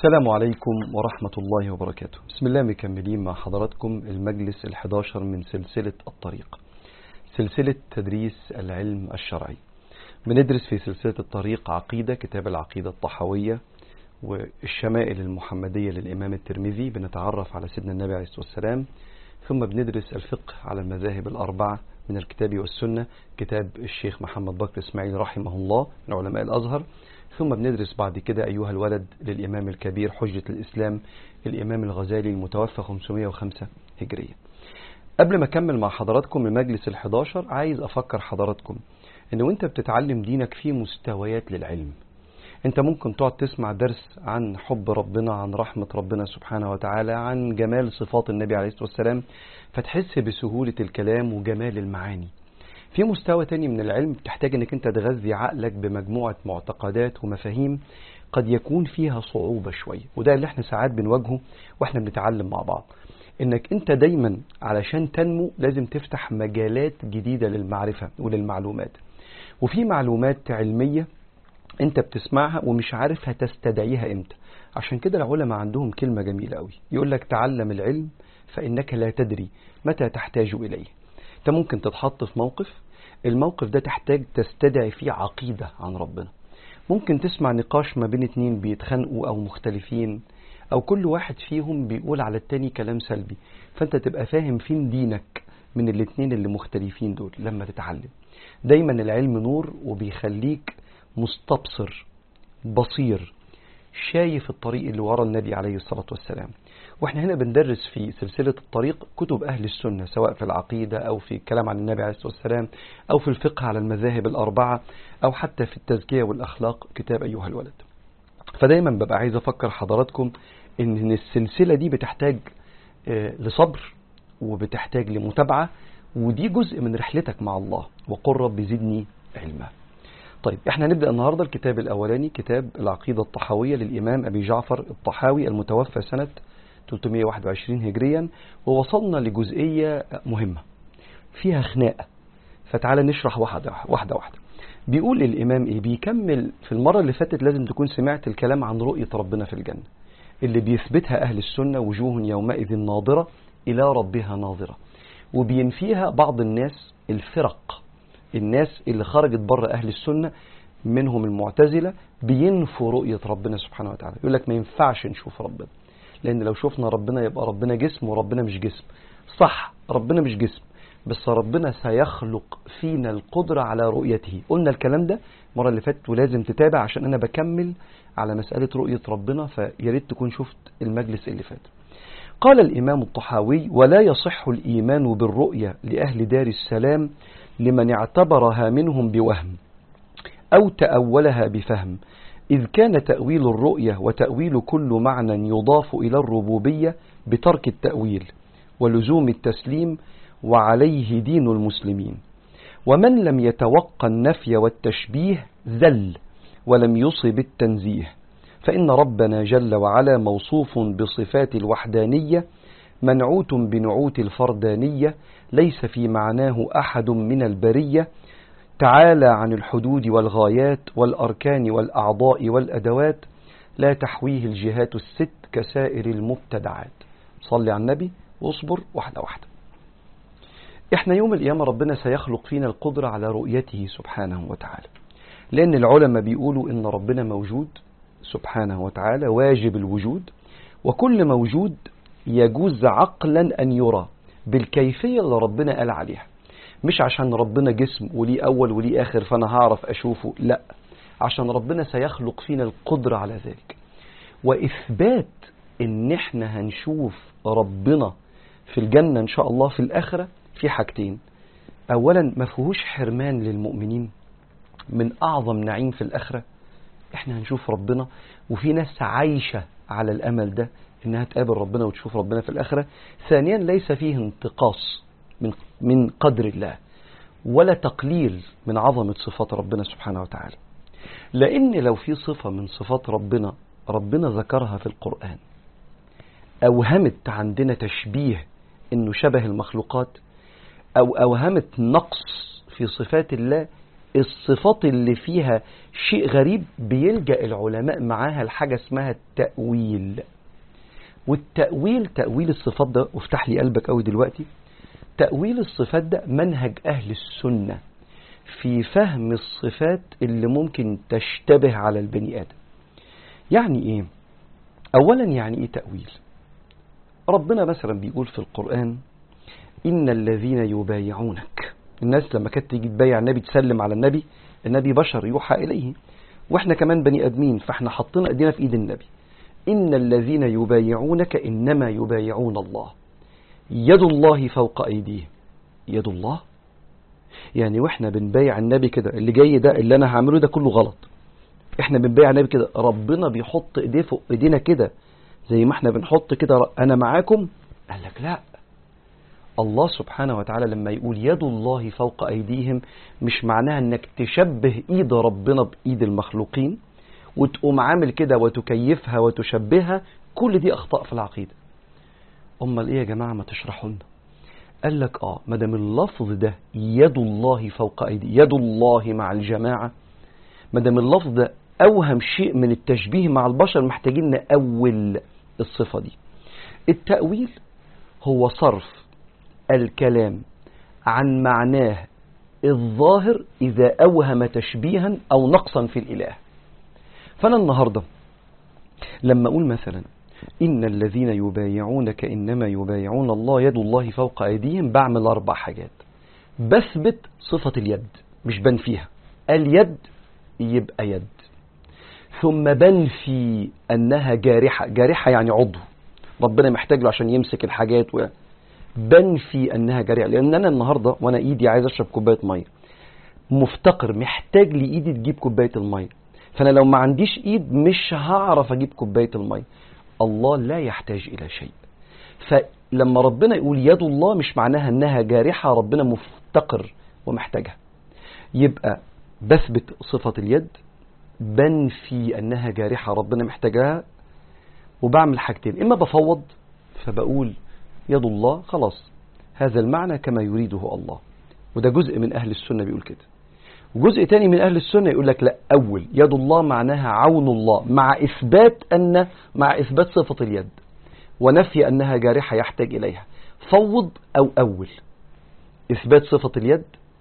السلام عليكم ورحمة الله وبركاته بسم الله مكملين مع حضراتكم المجلس الحداشر من سلسلة الطريق سلسلة تدريس العلم الشرعي بندرس في سلسلة الطريق عقيدة كتاب العقيدة الطحوية والشمائل المحمدية للإمام الترمذي بنتعرف على سيدنا النبي عليه الصلاة والسلام ثم بندرس الفقه على المذاهب الأربعة من الكتاب والسنة كتاب الشيخ محمد بكر إسماعيل رحمه الله من علماء الأزهر ثم بندرس بعد كده أيها الولد للإمام الكبير حجة الإسلام الإمام الغزالي المتوفى 505 هجرية قبل ما أكمل مع حضراتكم المجلس الحداشر عايز أفكر حضراتكم إن وانت بتتعلم دينك في مستويات للعلم انت ممكن تقعد تسمع درس عن حب ربنا عن رحمة ربنا سبحانه وتعالى عن جمال صفات النبي عليه الصلاة والسلام فتحس بسهولة الكلام وجمال المعاني في مستوى تاني من العلم بتحتاج انك انت تغذي عقلك بمجموعة معتقدات ومفاهيم قد يكون فيها صعوبة شوية وده اللي احنا ساعات بنواجهه واحنا بنتعلم مع بعض انك انت دايما علشان تنمو لازم تفتح مجالات جديدة للمعرفة وللمعلومات وفي معلومات علمية انت بتسمعها ومش عارف هتستدعيها امتى عشان كده العلماء عندهم كلمة جميلة قوي يقول لك تعلم العلم فإنك لا تدري متى تحتاج إليه انت ممكن تتحط في موقف الموقف ده تحتاج تستدعي فيه عقيدة عن ربنا ممكن تسمع نقاش ما بين اتنين بيتخانقوا أو مختلفين أو كل واحد فيهم بيقول على التاني كلام سلبي فأنت تبقى فاهم فين دينك من الاتنين اللي مختلفين دول لما تتعلم دايما العلم نور وبيخليك مستبصر بصير شايف الطريق اللي ورا النبي عليه الصلاة والسلام واحنا هنا بندرس في سلسلة الطريق كتب أهل السنة سواء في العقيدة أو في الكلام عن النبي عليه الصلاة والسلام أو في الفقه على المذاهب الأربعة أو حتى في التزكية والأخلاق كتاب أيها الولد فدايما ببقى عايز أفكر حضراتكم إن السلسلة دي بتحتاج لصبر وبتحتاج لمتابعة ودي جزء من رحلتك مع الله وقل رب زدني علما طيب احنا نبدأ النهاردة الكتاب الأولاني كتاب العقيدة الطحاوية للإمام أبي جعفر الطحاوي المتوفى سنة 321 هجريا ووصلنا لجزئية مهمة فيها خناقة فتعالى نشرح واحدة واحدة واحدة بيقول الإمام إيه بيكمل في المرة اللي فاتت لازم تكون سمعت الكلام عن رؤية ربنا في الجنة اللي بيثبتها أهل السنة وجوه يومئذ ناظرة إلى ربها ناظرة وبينفيها بعض الناس الفرق الناس اللي خرجت بره أهل السنة منهم المعتزلة بينفوا رؤية ربنا سبحانه وتعالى يقول لك ما ينفعش نشوف ربنا لأن لو شفنا ربنا يبقى ربنا جسم وربنا مش جسم صح ربنا مش جسم بس ربنا سيخلق فينا القدرة على رؤيته قلنا الكلام ده المرة اللي فاتت ولازم تتابع عشان أنا بكمل على مسألة رؤية ربنا فياريت تكون شفت المجلس اللي فات قال الإمام الطحاوي ولا يصح الإيمان بالرؤية لأهل دار السلام لمن اعتبرها منهم بوهم أو تأولها بفهم إذ كان تأويل الرؤية وتأويل كل معنى يضاف إلى الربوبية بترك التأويل ولزوم التسليم وعليه دين المسلمين ومن لم يتوقى النفي والتشبيه ذل ولم يصب التنزيه فإن ربنا جل وعلا موصوف بصفات الوحدانية منعوت بنعوت الفردانية ليس في معناه أحد من البرية تعالى عن الحدود والغايات والأركان والأعضاء والأدوات لا تحويه الجهات الست كسائر المبتدعات صلي على النبي واصبر واحدة واحدة احنا يوم القيامة ربنا سيخلق فينا القدرة على رؤيته سبحانه وتعالى لأن العلماء بيقولوا إن ربنا موجود سبحانه وتعالى واجب الوجود وكل موجود يجوز عقلا أن يرى بالكيفية اللي ربنا قال عليها مش عشان ربنا جسم وليه أول وليه آخر فأنا هعرف أشوفه لا عشان ربنا سيخلق فينا القدرة على ذلك وإثبات إن إحنا هنشوف ربنا في الجنة إن شاء الله في الآخرة في حاجتين أولا ما فيهوش حرمان للمؤمنين من أعظم نعيم في الآخرة إحنا هنشوف ربنا وفي ناس عايشة على الأمل ده إنها تقابل ربنا وتشوف ربنا في الآخرة ثانيا ليس فيه انتقاص من من قدر الله ولا تقليل من عظمة صفات ربنا سبحانه وتعالى لأن لو في صفة من صفات ربنا ربنا ذكرها في القرآن أوهمت عندنا تشبيه إنه شبه المخلوقات أو أوهمت نقص في صفات الله الصفات اللي فيها شيء غريب بيلجأ العلماء معاها لحاجة اسمها التأويل والتأويل تأويل الصفات ده وافتح لي قلبك قوي دلوقتي تأويل الصفات ده منهج أهل السنة في فهم الصفات اللي ممكن تشتبه على البني آدم يعني إيه؟ أولا يعني إيه تأويل؟ ربنا مثلا بيقول في القرآن إن الذين يبايعونك الناس لما كانت تيجي تبايع النبي تسلم على النبي النبي بشر يوحى إليه واحنا كمان بني آدمين فاحنا حطينا ايدينا في ايد النبي إن الذين يبايعونك إنما يبايعون الله يد الله فوق أيديهم يد الله يعني واحنا بنبايع النبي كده اللي جاي ده اللي انا هعمله ده كله غلط احنا بنبايع النبي كده ربنا بيحط ايديه فوق ايدينا كده زي ما احنا بنحط كده انا معاكم قال لك لا الله سبحانه وتعالى لما يقول يد الله فوق ايديهم مش معناها انك تشبه ايد ربنا بايد المخلوقين وتقوم عامل كده وتكيفها وتشبهها كل دي اخطاء في العقيده امال ايه يا جماعه ما تشرحوا لنا قال لك اه ما دام اللفظ ده يد الله فوق ايدي يد الله مع الجماعه ما دام اللفظ ده اوهم شيء من التشبيه مع البشر محتاجين نأول الصفه دي التأويل هو صرف الكلام عن معناه الظاهر إذا أوهم تشبيها أو نقصا في الإله فأنا النهاردة لما أقول مثلا إن الذين يبايعونك إنما يبايعون الله يد الله فوق أيديهم بعمل أربع حاجات بثبت صفة اليد مش بنفيها اليد يبقى يد ثم بنفي أنها جارحة جارحة يعني عضو ربنا محتاج له عشان يمسك الحاجات و... بنفي أنها جارحة لأن أنا النهاردة وأنا إيدي عايز أشرب كوباية مية مفتقر محتاج لإيدي تجيب كوباية المية فأنا لو ما عنديش إيد مش هعرف أجيب كوباية المية الله لا يحتاج إلى شيء فلما ربنا يقول يد الله مش معناها أنها جارحة ربنا مفتقر ومحتاجها يبقى بثبت صفة اليد بنفي أنها جارحة ربنا محتاجها وبعمل حاجتين إما بفوض فبقول يد الله خلاص هذا المعنى كما يريده الله وده جزء من أهل السنة بيقول كده وجزء تاني من أهل السنة يقول لك لا أول يد الله معناها عون الله مع إثبات أن مع إثبات صفة اليد ونفي أنها جارحة يحتاج إليها فوض أو أول إثبات صفة اليد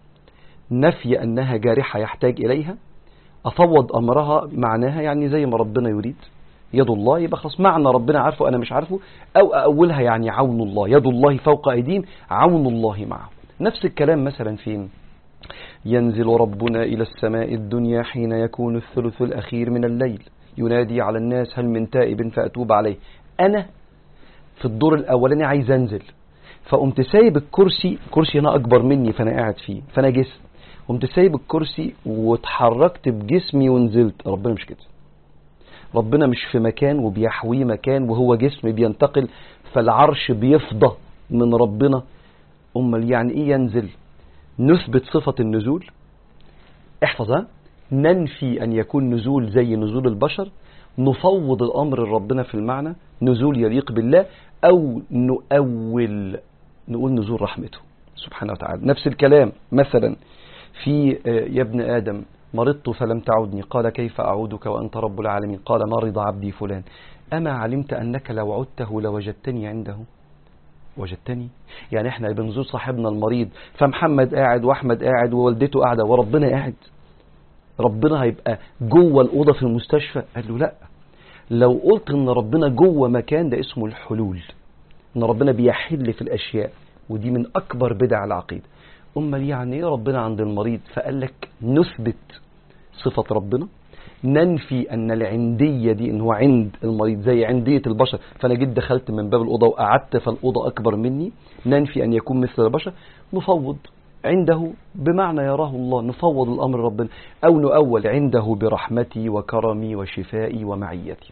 نفي أنها جارحة يحتاج إليها أفوض أمرها معناها يعني زي ما ربنا يريد يد الله يبقى خلاص معنى ربنا عارفه أنا مش عارفه أو أولها يعني عون الله يد الله فوق أيديهم عون الله معه نفس الكلام مثلا فين ينزل ربنا إلى السماء الدنيا حين يكون الثلث الأخير من الليل ينادي على الناس هل من تائب فأتوب عليه أنا في الدور الأولاني عايز أنزل فقمت سايب الكرسي كرسي هنا أكبر مني فأنا قاعد فيه فأنا جسم قمت سايب الكرسي واتحركت بجسمي ونزلت ربنا مش كده ربنا مش في مكان وبيحويه مكان وهو جسم بينتقل فالعرش بيفضى من ربنا امال يعني ايه ينزل نثبت صفة النزول احفظها ننفي ان يكون نزول زي نزول البشر نفوض الامر لربنا في المعنى نزول يليق بالله او نؤول نقول نزول رحمته سبحانه وتعالى نفس الكلام مثلا في يا ابن ادم مرضت فلم تعدني قال كيف أعودك وأنت رب العالمين قال مرض عبدي فلان أما علمت أنك لو عدته لوجدتني عنده وجدتني يعني احنا بنزور صاحبنا المريض فمحمد قاعد واحمد قاعد ووالدته قاعده وربنا قاعد ربنا هيبقى جوه الاوضه في المستشفى قال له لا لو قلت ان ربنا جوه مكان ده اسمه الحلول ان ربنا بيحل في الاشياء ودي من اكبر بدع العقيده امال يعني ايه ربنا عند المريض فقال لك نثبت صفه ربنا ننفي ان العنديه دي ان هو عند المريض زي عنديه البشر فانا جيت دخلت من باب الاوضه وقعدت فالاوضه اكبر مني ننفي ان يكون مثل البشر نفوض عنده بمعنى يراه الله نفوض الامر ربنا او نؤول عنده برحمتي وكرمي وشفائي ومعيتي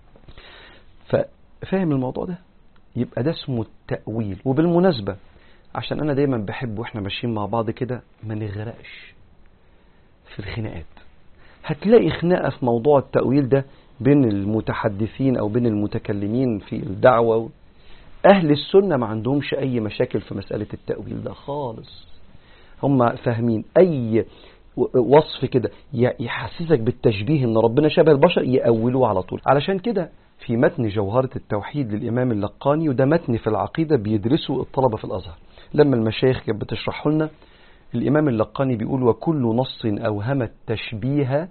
ففاهم الموضوع ده يبقى ده اسمه التأويل وبالمناسبة عشان أنا دايما بحب وإحنا ماشيين مع بعض كده ما نغرقش في الخناقات هتلاقي خناقة في موضوع التأويل ده بين المتحدثين أو بين المتكلمين في الدعوة أهل السنة ما عندهمش أي مشاكل في مسألة التأويل ده خالص هم فاهمين أي وصف كده يحسسك بالتشبيه ان ربنا شبه البشر يأولوه على طول علشان كده في متن جوهرة التوحيد للإمام اللقاني وده متن في العقيدة بيدرسه الطلبة في الأزهر لما المشايخ كانت بتشرحه لنا الإمام اللقاني بيقول وكل نص أوهم التشبيه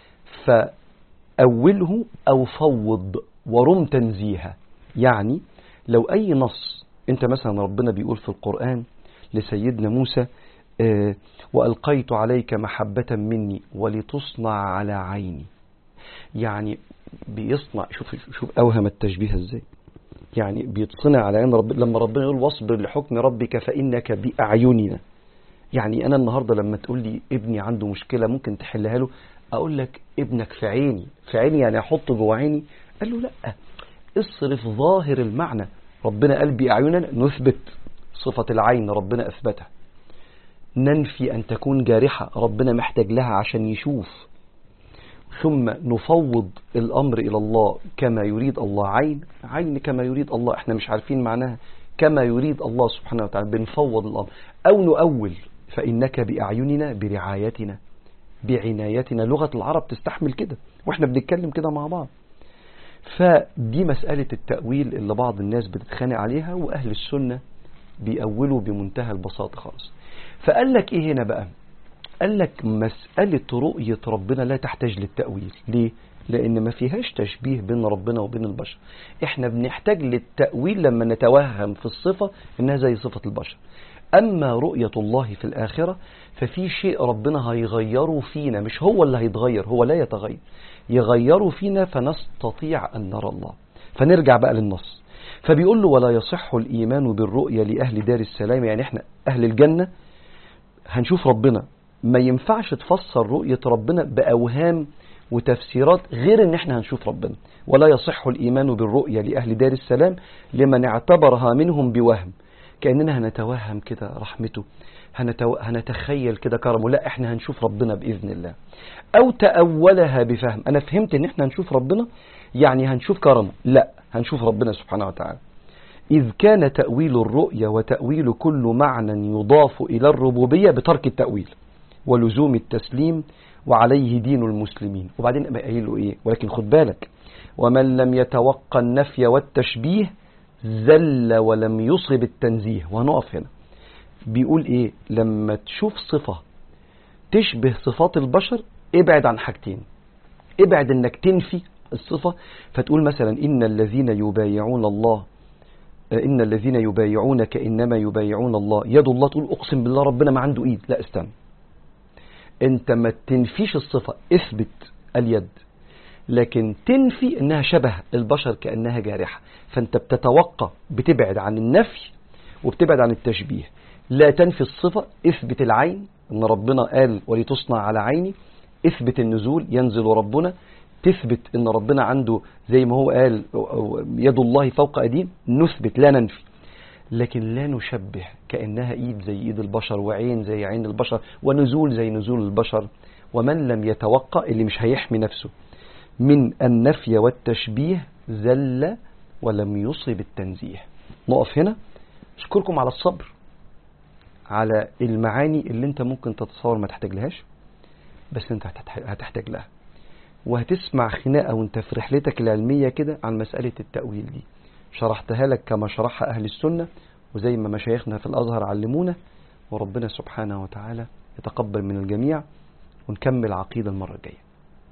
فأوله أو فوض ورم تنزيها يعني لو أي نص أنت مثلا ربنا بيقول في القرآن لسيدنا موسى آه وألقيت عليك محبة مني ولتصنع على عيني يعني بيصنع شوف شوف أوهم التشبيه ازاي يعني بيتصنع على عين رب لما ربنا يقول واصبر لحكم ربك فإنك بأعيننا يعني أنا النهاردة لما تقول لي ابني عنده مشكلة ممكن تحلها له أقول لك ابنك في عيني في عيني يعني أحطه جوه عيني قال له لا اصرف ظاهر المعنى ربنا قال بأعيننا نثبت صفة العين ربنا أثبتها ننفي أن تكون جارحة ربنا محتاج لها عشان يشوف ثم نفوض الأمر إلى الله كما يريد الله عين عين كما يريد الله احنا مش عارفين معناها كما يريد الله سبحانه وتعالى بنفوض الأمر أو نؤول فإنك بأعيننا برعايتنا بعنايتنا لغة العرب تستحمل كده واحنا بنتكلم كده مع بعض فدي مسألة التأويل اللي بعض الناس بتتخانق عليها وأهل السنة بيأولوا بمنتهى البساطة خالص فقال لك إيه هنا بقى قال لك مسألة رؤية ربنا لا تحتاج للتأويل ليه؟ لأن ما فيهاش تشبيه بين ربنا وبين البشر احنا بنحتاج للتأويل لما نتوهم في الصفة انها زي صفة البشر أما رؤية الله في الآخرة ففي شيء ربنا هيغيره فينا مش هو اللي هيتغير هو لا يتغير يغيره فينا فنستطيع أن نرى الله فنرجع بقى للنص فبيقول له ولا يصح الإيمان بالرؤية لأهل دار السلام يعني احنا أهل الجنة هنشوف ربنا ما ينفعش تفسر رؤية ربنا بأوهام وتفسيرات غير ان احنا هنشوف ربنا ولا يصح الإيمان بالرؤية لأهل دار السلام لمن اعتبرها منهم بوهم كأننا هنتوهم كده رحمته هنتو... هنتخيل كده كرمه لا احنا هنشوف ربنا بإذن الله أو تأولها بفهم أنا فهمت ان احنا هنشوف ربنا يعني هنشوف كرمه لا هنشوف ربنا سبحانه وتعالى إذ كان تأويل الرؤية وتأويل كل معنى يضاف إلى الربوبية بترك التأويل ولزوم التسليم وعليه دين المسلمين وبعدين قايل له ايه ولكن خد بالك ومن لم يتوقع النفي والتشبيه زل ولم يصب التنزيه وهنقف هنا بيقول ايه لما تشوف صفة تشبه صفات البشر ابعد عن حاجتين ابعد انك تنفي الصفة فتقول مثلا ان الذين يبايعون الله ان الذين يبايعونك انما يبايعون الله يد الله تقول اقسم بالله ربنا ما عنده ايد لا استنى انت ما تنفيش الصفة اثبت اليد لكن تنفي انها شبه البشر كأنها جارحة فانت بتتوقع بتبعد عن النفي وبتبعد عن التشبيه لا تنفي الصفة اثبت العين ان ربنا قال ولتصنع على عيني اثبت النزول ينزل ربنا تثبت ان ربنا عنده زي ما هو قال يد الله فوق ايديهم نثبت لا ننفي لكن لا نشبه كأنها إيد زي إيد البشر وعين زي عين البشر ونزول زي نزول البشر ومن لم يتوقع اللي مش هيحمي نفسه من النفي والتشبيه زل ولم يصب التنزيه نقف هنا أشكركم على الصبر على المعاني اللي انت ممكن تتصور ما تحتاج لهاش بس انت هتحتاج لها وهتسمع خناقة وانت في رحلتك العلمية كده عن مسألة التأويل دي شرحتها لك كما شرحها أهل السنة وزي ما مشايخنا في الأزهر علمونا وربنا سبحانه وتعالى يتقبل من الجميع ونكمل عقيدة المرة الجاية